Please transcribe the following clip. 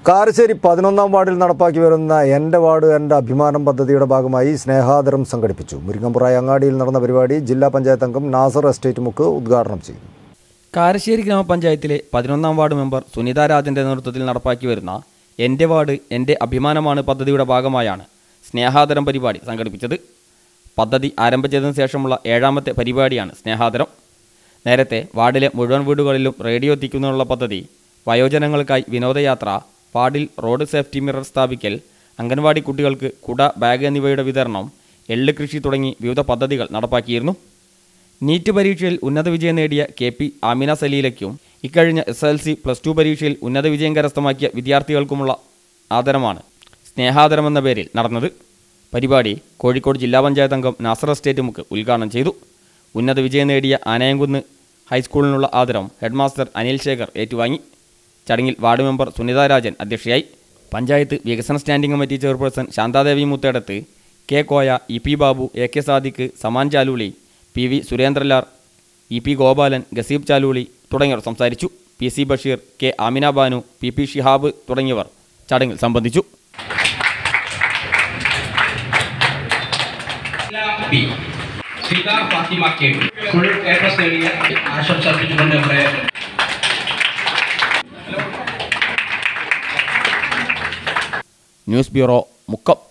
കാരശ്ശേരി പതിനൊന്നാം വാർഡിൽ നടപ്പാക്കി വരുന്ന എൻ്റെ വാർഡ് എൻ്റെ അഭിമാനം പദ്ധതിയുടെ ഭാഗമായി സ്നേഹാദരം സംഘടിപ്പിച്ചു മുരിങ്ങമ്പുറ അങ്ങാടിയിൽ നടന്ന പരിപാടി ജില്ലാ പഞ്ചായത്ത് അംഗം നാസർ എസ്റ്റേറ്റ് മുക്ക് ഉദ്ഘാടനം ചെയ്തു കാരശ്ശേരി ഗ്രാമപഞ്ചായത്തിലെ പതിനൊന്നാം വാർഡ് മെമ്പർ സുനിത രാജന്റെ നേതൃത്വത്തിൽ നടപ്പാക്കി വരുന്ന എൻ്റെ വാർഡ് എൻ്റെ അഭിമാനമാണ് പദ്ധതിയുടെ ഭാഗമായാണ് സ്നേഹാദരം പരിപാടി സംഘടിപ്പിച്ചത് പദ്ധതി ആരംഭിച്ചതിന് ശേഷമുള്ള ഏഴാമത്തെ പരിപാടിയാണ് സ്നേഹാദരം നേരത്തെ വാർഡിലെ മുഴുവൻ വീടുകളിലും റേഡിയോ എത്തിക്കുന്നതിനുള്ള പദ്ധതി വയോജനങ്ങൾക്കായി വിനോദയാത്ര വാർഡിൽ റോഡ് സേഫ്റ്റി മിറർ സ്ഥാപിക്കൽ അംഗൻവാടി കുട്ടികൾക്ക് കുട ബാഗ് എന്നിവയുടെ വിതരണം എള്ള് കൃഷി തുടങ്ങി വിവിധ പദ്ധതികൾ നടപ്പാക്കിയിരുന്നു നീറ്റ് പരീക്ഷയിൽ ഉന്നത വിജയം നേടിയ കെ പി ആമിന സലീലയ്ക്കും ഇക്കഴിഞ്ഞ S L C plus two പരീക്ഷയിൽ ഉന്നത വിജയം കരസ്ഥമാക്കിയ വിദ്യാർത്ഥികൾക്കുമുള്ള ആദരമാണ് സ്നേഹാദരം എന്ന പേരിൽ നടന്നത് പരിപാടി കോഴിക്കോട് ജില്ലാ പഞ്ചായത്ത് അംഗം നാസർ എസ്റ്റേറ്റ് മുക്ക് ഉദ്ഘാടനം ചെയ്തു ഉന്നത വിജയം നേടിയ ആനയംകുന്ന് ഹൈസ്കൂളിനുള്ള ആദരം ഹെഡ്മാസ്റ്റർ അനിൽ ശേഖർ ഏറ്റുവാങ്ങി ചടങ്ങിൽ വാർഡ് മെമ്പർ സുനിത രാജൻ അധ്യക്ഷയായി പഞ്ചായത്ത് വികസന standing committee chairperson Shanthadevi Muthedath K Koya E P Babu A K Sadiq Saman Chaluli P V Surendralal E P Gopalan Gaseeb Chaluli തുടങ്ങിയവർ സംസാരിച്ചു P C Basheer K Amina Banu P P Shihab തുടങ്ങിയവർ ചടങ്ങിൽ സംബന്ധിച്ചു B Fida Fathima K full A plus നേടിയ ആശംസ അർപ്പിച്ചുകൊണ്ട് നമ്മുടെ ന്യൂസ് ബ്യൂറോ മുക്കം